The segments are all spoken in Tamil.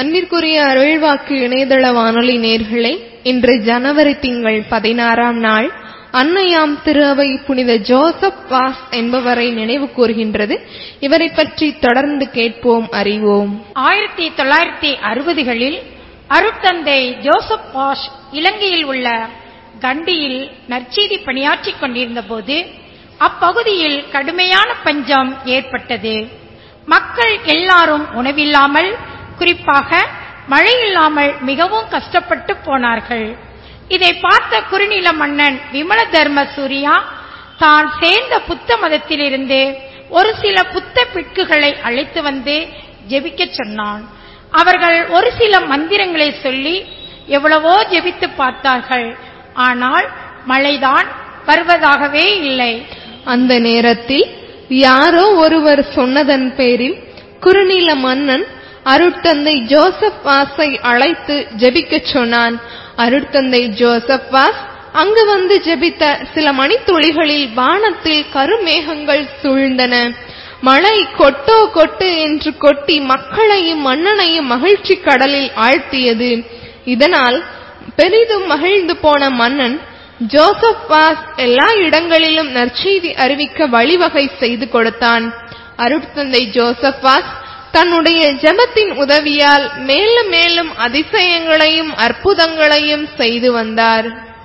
அன்பிற்குரிய அருள்வாக்கு இணையதள வானொலி நேர்களே இன்று ஜனவரி திங்கள் பதினாறாம் நாள் அன்னையாம் திரு அவை புனித ஜோசப் வாஸ் என்பவரை நினைவு கூர்கின்றது இவரை பற்றி தொடர்ந்து கேட்போம் அறிவோம் ஆயிரத்தி தொள்ளாயிரத்தி அறுபதுகளில் அருட்தந்தை ஜோசப் வாஷ் இலங்கையில் உள்ள கண்டியில் நற்செய்தி பணியாற்றிக் கொண்டிருந்த போது அப்பகுதியில் கடுமையான பஞ்சம் ஏற்பட்டது மக்கள் எல்லாரும் உணவில்லாமல் குறிப்பாக மழை இல்லாமல் மிகவும் கஷ்டப்பட்டு போனார்கள் இதை பார்த்த குறுநில மன்னன் விமல தர்ம சூரியா தான் சேர்ந்த புத்த மதத்திலிருந்து ஒரு சில புத்த பிட்குகளை அழைத்து வந்து ஜெபிக்கச் சொன்னான் அவர்கள் ஒரு சில மந்திரங்களை சொல்லி எவ்வளவோ ஜெபித்து பார்த்தார்கள் ஆனால் மழைதான் வருவதாகவே இல்லை அந்த நேரத்தில் யாரோ ஒருவர் சொன்னதன் பேரில் குறுநில மன்னன் அருட்தந்தை ஜோசப் வாஸை அழைத்து ஜெபிக்கச் சொன்னான் அருட்தந்தை ஜோசப் வாஸ் அங்கு வந்து ஜெபித்த சில மணித்துளிகளில் வானத்தில் கருமேகங்கள் சூழ்ந்தன மழை கொட்டோ கொட்டு என்று கொட்டி மக்களையும் மன்னனையும் மகிழ்ச்சி கடலில் ஆழ்த்தியது இதனால் பெரிதும் மகிழ்ந்து போன மன்னன் ஜோசப் வாஸ் எல்லா இடங்களிலும் நற்செய்தி அறிவிக்க வழிவகை செய்து கொடுத்தான் அருட்தந்தை ஜோசப் வாஸ் தன்னுடைய ஜெபத்தின் உதவியால் மேலும் மேலும் அதிசயங்களையும் அற்புதங்களையும் செய்து வந்தார்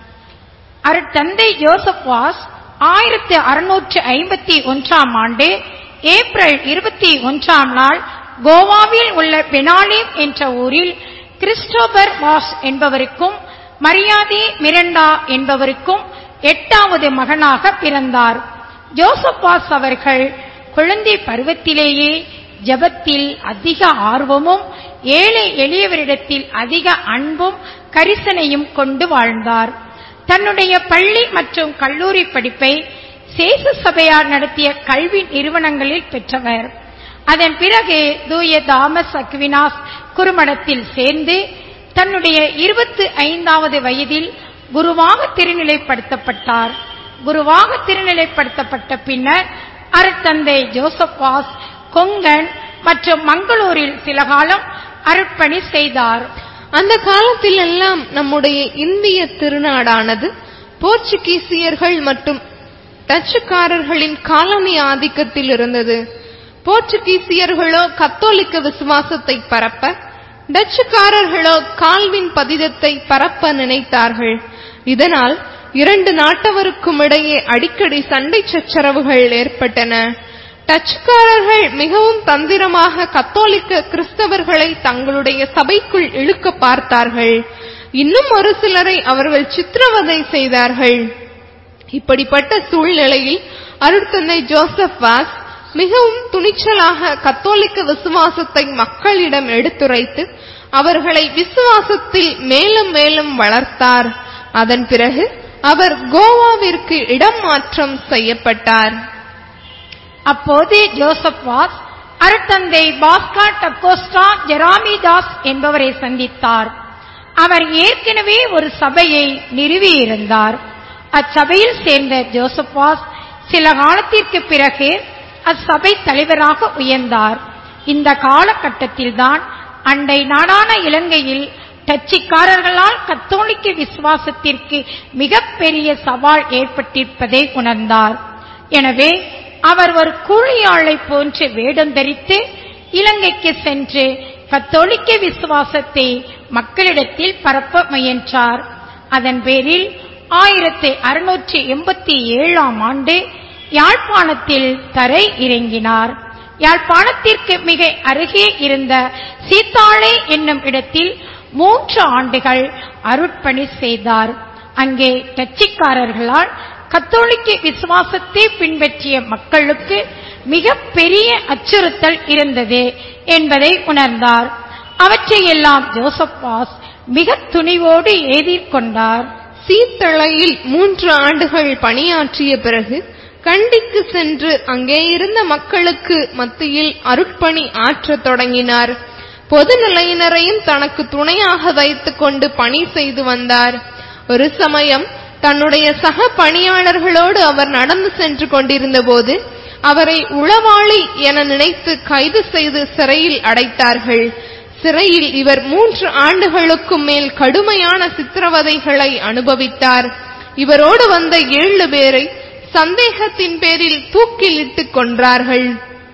அருட்தந்தை ஜோசப் வாஸ் ஆயிரத்தி அறுநூற்று ஐம்பத்தி ஒன்றாம் ஆண்டு ஏப்ரல் இருபத்தி ஒன்றாம் நாள் கோவாவில் உள்ள பெனாலிம் என்ற ஊரில் கிறிஸ்டோபர் வாஸ் என்பவருக்கும் மரியாதை மிரண்டா என்பவருக்கும் எட்டாவது மகனாக பிறந்தார் ஜோசப் வாஸ் அவர்கள் குழந்தை பருவத்திலேயே ஜபத்தில் அதிக ஆர்வமும் ஏழை எளியவரிடத்தில் அதிக அன்பும் கரிசனையும் கொண்டு வாழ்ந்தார் தன்னுடைய பள்ளி மற்றும் கல்லூரி படிப்பை சேச சபையார் நடத்திய கல்வி நிறுவனங்களில் பெற்றவர் அதன் பிறகு தூய தாமஸ் அக்வினாஸ் குறுமடத்தில் சேர்ந்து தன்னுடைய இருபத்தி ஐந்தாவது வயதில் குருவாக திருநிலைப்படுத்தப்பட்டார் குருவாக திருநிலைப்படுத்தப்பட்ட பின்னர் அருட்தந்தை ஜோசப் வாஸ் கொங்கன் மற்றும் மங்களூரில் சில காலம் அருட்பணி செய்தார் அந்த காலத்தில் எல்லாம் நம்முடைய இந்திய திருநாடானது போர்ச்சுகீசியர்கள் மற்றும் டச்சுக்காரர்களின் காலனி ஆதிக்கத்தில் இருந்தது போர்ச்சுகீசியர்களோ கத்தோலிக்க விசுவாசத்தை பரப்ப டச்சுக்காரர்களோ கால்வின் பதிதத்தை பரப்ப நினைத்தார்கள் இதனால் இரண்டு நாட்டவருக்கும் இடையே அடிக்கடி சண்டை சச்சரவுகள் ஏற்பட்டன டச்சுக்காரர்கள் மிகவும் தந்திரமாக கத்தோலிக்க கிறிஸ்தவர்களை தங்களுடைய சபைக்குள் இழுக்க பார்த்தார்கள் இன்னும் ஒரு சிலரை அவர்கள் சித்திரவதை செய்தார்கள் இப்படிப்பட்ட சூழ்நிலையில் அருட்தந்தை ஜோசப் வாஸ் மிகவும் துணிச்சலாக கத்தோலிக்க விசுவாசத்தை மக்களிடம் எடுத்துரைத்து அவர்களை விசுவாசத்தில் மேலும் மேலும் வளர்த்தார் அதன் பிறகு அவர் கோவாவிற்கு இடம் மாற்றம் செய்யப்பட்டார் அப்போது ஜோசப் வாஸ் அருட்தந்தை பாஸ்கா டக்கோஸ்டா ஜெராமிதாஸ் என்பவரை சந்தித்தார் அவர் ஏற்கனவே ஒரு சபையை நிறுவியிருந்தார் அச்சபையில் சேர்ந்த ஜோசப் வாஸ் சில காலத்திற்கு பிறகு அச்சபை தலைவராக உயர்ந்தார் இந்த காலகட்டத்தில்தான் அண்டை நாடான இலங்கையில் டச்சிக்காரர்களால் கத்தோலிக்க விசுவாசத்திற்கு மிகப்பெரிய சவால் ஏற்பட்டிருப்பதை உணர்ந்தார் எனவே அவர் ஒரு கூலியாளை போன்று வேடம் தரித்து இலங்கைக்கு சென்று கத்தோலிக்க விசுவாசத்தை மக்களிடத்தில் பரப்ப முயன்றார் அதன் பேரில் ஆயிரத்தி அறுநூற்றி எண்பத்தி ஏழாம் ஆண்டு யாழ்ப்பாணத்தில் தரை இறங்கினார் யாழ்ப்பாணத்திற்கு மிக அருகே இருந்த சீத்தாளை என்னும் இடத்தில் மூன்று ஆண்டுகள் அருட்பணி செய்தார் அங்கே டச்சிக்காரர்களால் கத்தோலிக்க விசுவாசத்தை பின்பற்றிய மக்களுக்கு மிக பெரிய அச்சுறுத்தல் இருந்தது என்பதை உணர்ந்தார் அவற்றையெல்லாம் ஜோசப் வாஸ் மிக துணிவோடு எதிர்கொண்டார் சீத்தளையில் மூன்று ஆண்டுகள் பணியாற்றிய பிறகு கண்டிக்கு சென்று அங்கே இருந்த மக்களுக்கு மத்தியில் அருட்பணி ஆற்றத் தொடங்கினார் பொது நிலையினரையும் தனக்கு துணையாக வைத்துக் கொண்டு பணி செய்து வந்தார் ஒரு சமயம் தன்னுடைய சக பணியாளர்களோடு அவர் நடந்து சென்று கொண்டிருந்த போது அவரை உளவாளி என நினைத்து கைது செய்து சிறையில் அடைத்தார்கள் சிறையில் இவர் மூன்று ஆண்டுகளுக்கும் மேல் கடுமையான சித்திரவதைகளை அனுபவித்தார் இவரோடு வந்த ஏழு பேரை சந்தேகத்தின் பேரில் தூக்கில் இட்டுக் கொன்றார்கள்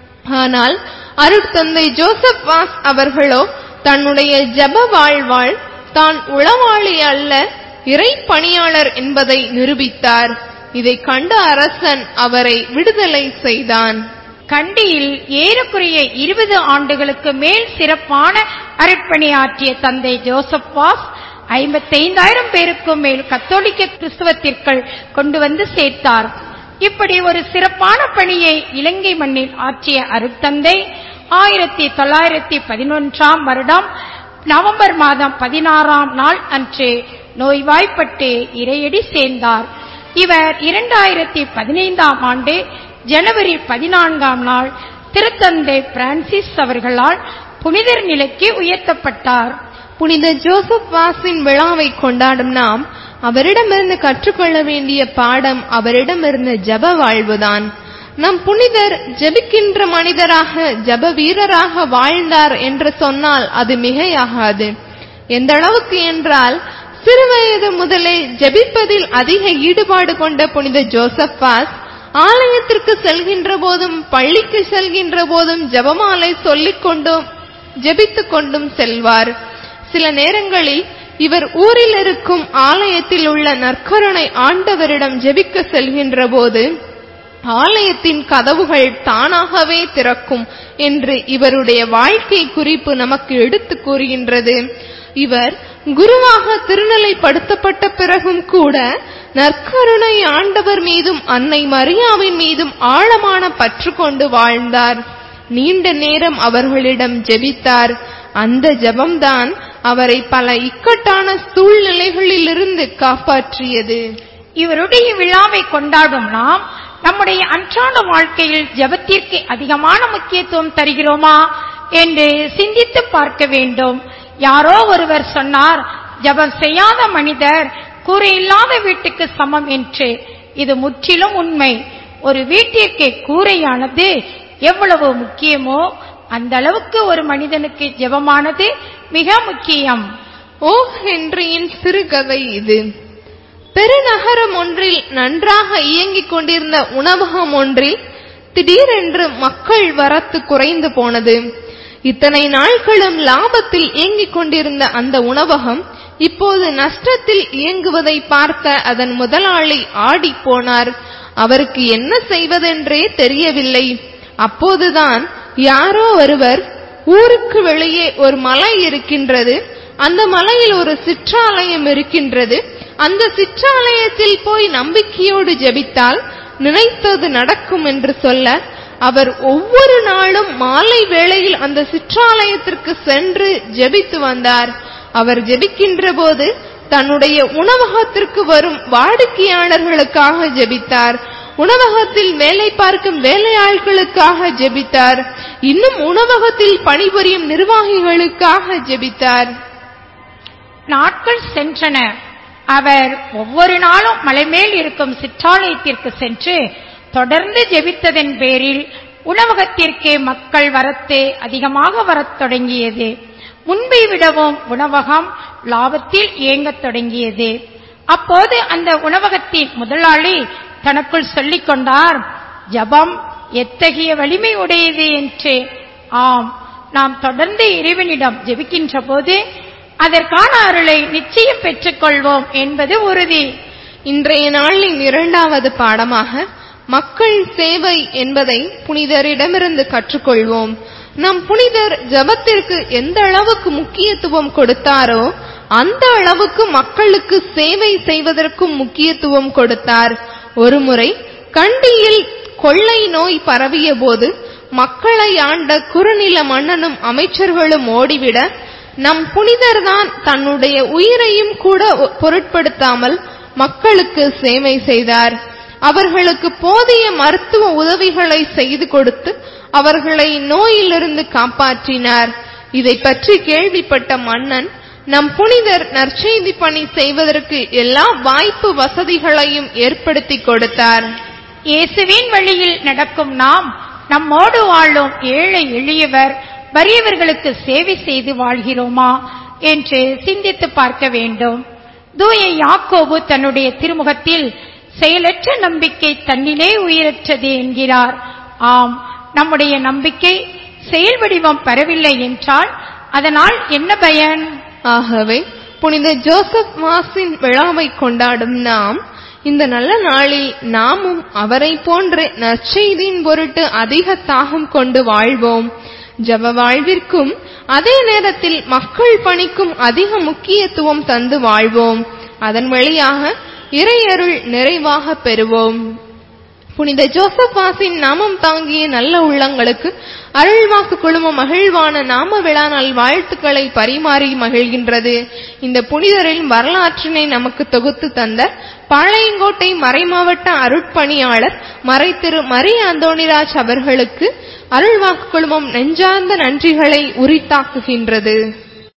ஆனால் அருட்தந்தை ஜோசப் வாஸ் அவர்களோ தன்னுடைய ஜப வாழ்வாள் தான் உளவாளி அல்ல இறை பணியாளர் என்பதை நிரூபித்தார் இதை கண்ட அரசன் அவரை விடுதலை செய்தான் கண்டியில் ஏறக்குறைய இருபது ஆண்டுகளுக்கு மேல் சிறப்பான அருட்பணியாற்றிய தந்தை ஜோசப் வாஸ் ஐம்பத்தைந்தாயிரம் பேருக்கும் மேல் கத்தோலிக்க கிறிஸ்துவத்திற்குள் கொண்டு வந்து சேர்த்தார் இப்படி ஒரு சிறப்பான பணியை இலங்கை மண்ணில் ஆற்றிய அருட்தந்தை ஆயிரத்தி தொள்ளாயிரத்தி பதினொன்றாம் வருடம் நவம்பர் மாதம் பதினாறாம் நாள் அன்று நோய்வாய்ப்பட்டு இறையடி சேர்ந்தார் இவர் இரண்டாயிரத்தி பதினைந்தாம் ஆண்டு ஜனவரி பதினான்காம் நாள் திருத்தந்தை பிரான்சிஸ் அவர்களால் புனிதர் நிலைக்கு உயர்த்தப்பட்டார் புனித ஜோசப் வாஸின் விழாவை கொண்டாடும் நாம் அவரிடமிருந்து கற்றுக்கொள்ள வேண்டிய பாடம் அவரிடமிருந்த ஜப வாழ்வுதான் நம் புனிதர் ஜெபிக்கின்ற மனிதராக ஜப வீரராக வாழ்ந்தார் என்று சொன்னால் அது மிகையாகாது எந்த அளவுக்கு என்றால் சிறுவயது முதலே ஜெபிப்பதில் அதிக ஈடுபாடு கொண்ட புனித ஜோசப் வாஸ் ஆலயத்திற்கு செல்கின்ற போதும் பள்ளிக்கு செல்கின்ற போதும் ஜபமாலை சொல்லிக் கொண்டும் ஜெபித்துக் கொண்டும் செல்வார் சில நேரங்களில் இவர் ஊரில் இருக்கும் ஆலயத்தில் உள்ள நற்கருணை ஆண்டவரிடம் ஜெபிக்க செல்கின்ற போது ஆலயத்தின் கதவுகள் தானாகவே திறக்கும் என்று இவருடைய வாழ்க்கை குறிப்பு நமக்கு எடுத்து கூறுகின்றது இவர் குருவாக திருநிலைப்படுத்தப்பட்ட பிறகும் கூட நற்கருணை ஆண்டவர் மீதும் அன்னை மரியாவின் மீதும் ஆழமான பற்று கொண்டு வாழ்ந்தார் நீண்ட நேரம் அவர்களிடம் ஜெபித்தார் அந்த ஜெபம்தான் அவரை பல இக்கட்டான சூழ்நிலைகளிலிருந்து காப்பாற்றியது இவருடைய விழாவை கொண்டாடும் நாம் நம்முடைய அன்றாட வாழ்க்கையில் ஜெபத்திற்கு அதிகமான முக்கியத்துவம் தருகிறோமா என்று சிந்தித்து பார்க்க வேண்டும் யாரோ ஒருவர் சொன்னார் ஜெபம் செய்யாத மனிதர் கூரை இல்லாத வீட்டுக்கு சமம் என்று இது முற்றிலும் உண்மை ஒரு வீட்டிற்கு கூரையானது எவ்வளவு முக்கியமோ அந்த அளவுக்கு ஒரு மனிதனுக்கு ஜெபமானது மிக முக்கியம் ஓ ஹென்ரியின் சிறுகதை இது பெருநகரம் ஒன்றில் நன்றாக இயங்கிக் கொண்டிருந்த உணவகம் ஒன்றில் திடீரென்று மக்கள் வரத்து குறைந்து போனது இத்தனை நாட்களும் லாபத்தில் இயங்கிக் கொண்டிருந்த அந்த உணவகம் இப்போது நஷ்டத்தில் இயங்குவதை பார்த்த அதன் முதலாளி ஆடிப் போனார் அவருக்கு என்ன செய்வதென்றே தெரியவில்லை அப்போதுதான் யாரோ ஒருவர் ஊருக்கு வெளியே ஒரு மலை இருக்கின்றது அந்த மலையில் ஒரு சிற்றாலயம் இருக்கின்றது அந்த சிற்றாலயத்தில் போய் நம்பிக்கையோடு ஜெபித்தால் நினைத்தது நடக்கும் என்று சொல்ல அவர் ஒவ்வொரு நாளும் மாலை வேளையில் அந்த சிற்றாலயத்திற்கு சென்று ஜெபித்து வந்தார் அவர் ஜெபிக்கின்ற போது தன்னுடைய உணவகத்திற்கு வரும் வாடிக்கையாளர்களுக்காக ஜெபித்தார் உணவகத்தில் வேலை பார்க்கும் வேலையாட்களுக்காக ஜெபித்தார் இன்னும் உணவகத்தில் பணிபுரியும் நிர்வாகிகளுக்காக ஜெபித்தார் நாட்கள் சென்றன அவர் ஒவ்வொரு நாளும் மலைமேல் இருக்கும் சிற்றாலயத்திற்கு சென்று தொடர்ந்து ஜெபித்ததன் பேரில் உணவகத்திற்கே மக்கள் வரத்து அதிகமாக வரத் தொடங்கியது முன்பை விடவும் உணவகம் லாபத்தில் இயங்கத் தொடங்கியது அப்போது அந்த உணவகத்தின் முதலாளி தனக்குள் சொல்லிக் கொண்டார் ஜபம் எத்தகைய வலிமை உடையது என்று ஆம் நாம் தொடர்ந்து இறைவனிடம் ஜெபிக்கின்ற போது அதற்கான அருளை நிச்சயம் பெற்றுக்கொள்வோம் என்பது உறுதி இன்றைய நாளின் இரண்டாவது பாடமாக மக்கள் சேவை என்பதை புனிதரிடமிருந்து கற்றுக்கொள்வோம் நம் புனிதர் ஜபத்திற்கு எந்த அளவுக்கு முக்கியத்துவம் கொடுத்தாரோ அந்த அளவுக்கு மக்களுக்கு சேவை செய்வதற்கும் முக்கியத்துவம் கொடுத்தார் ஒருமுறை கண்டியில் கொள்ளை நோய் பரவிய போது மக்களை ஆண்ட குறுநில மன்னனும் அமைச்சர்களும் ஓடிவிட நம் புனிதர்தான் தன்னுடைய உயிரையும் கூட பொருட்படுத்தாமல் மக்களுக்கு சேவை செய்தார் அவர்களுக்கு போதிய மருத்துவ உதவிகளை செய்து கொடுத்து அவர்களை நோயிலிருந்து காப்பாற்றினார் இதை பற்றி கேள்விப்பட்ட மன்னன் நம் புனிதர் நற்செய்தி பணி செய்வதற்கு எல்லா வாய்ப்பு வசதிகளையும் ஏற்படுத்தி கொடுத்தார் இயேசுவின் வழியில் நடக்கும் நாம் நம்மோடு வாழும் ஏழை எளியவர் வறியவர்களுக்கு சேவை செய்து வாழ்கிறோமா என்று சிந்தித்து பார்க்க வேண்டும் தூய யாக்கோபு தன்னுடைய திருமுகத்தில் செயலற்ற நம்பிக்கை தன்னிலே உயிரற்றது என்கிறார் ஆம் நம்முடைய நம்பிக்கை செயல் வடிவம் பெறவில்லை என்றால் அதனால் என்ன பயன் ஆகவே புனித ஜோசப் மாசின் விழாவை கொண்டாடும் நாம் இந்த நல்ல நாளில் நாமும் அவரை போன்று நற்செய்தியின் பொருட்டு அதிக தாகம் கொண்டு வாழ்வோம் ஜப வாழ்விற்கும் அதே நேரத்தில் மக்கள் பணிக்கும் அதிக முக்கியத்துவம் தந்து வாழ்வோம் அதன் வழியாக இறையருள் நிறைவாக பெறுவோம் புனித ஜோசப் வாசின் நாமம் தாங்கிய நல்ல உள்ளங்களுக்கு அருள்வாக்கு குழுமம் மகிழ்வான நாம விழா நாள் வாழ்த்துக்களை பரிமாறி மகிழ்கின்றது இந்த புனிதரின் வரலாற்றினை நமக்கு தொகுத்து தந்த பாளையங்கோட்டை மறைமாவட்ட அருட்பணியாளர் மறைத்திரு மரி அந்தோணிராஜ் அவர்களுக்கு அருள்வாக்கு குழுமம் நெஞ்சார்ந்த நன்றிகளை உரித்தாக்குகின்றது